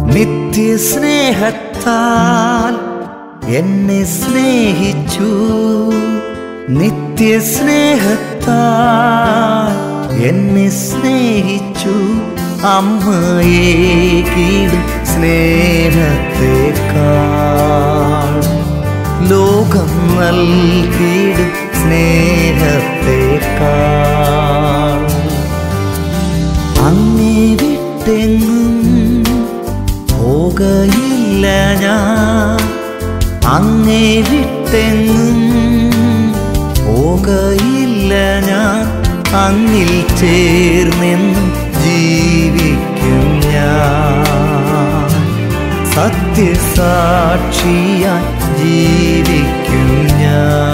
നിത്യസ്നേഹത്താൽ എന്നെ സ്നേഹിച്ചു നിത്യസ്നേഹത്താൽ എന്നെ സ്നേഹിച്ചു അമ്മയെ കീഴും സ്നേഹത്തെക്കാൾ ലോകം നൽകിയിടും സ്നേഹത്തെക്കാൾ അങ്ങേ വിട്ടെങ്ങും പോകയില്ല ഞാൻ അങ്ങേ വിട്ടെങ്ങും പോകയില്ല ഞാൻ അങ്ങിൽ ചേർന്നെന്നും ജീവിക്കും ഞാൻ സത്യസാക്ഷിയായി ജീവിക്കും ഞാൻ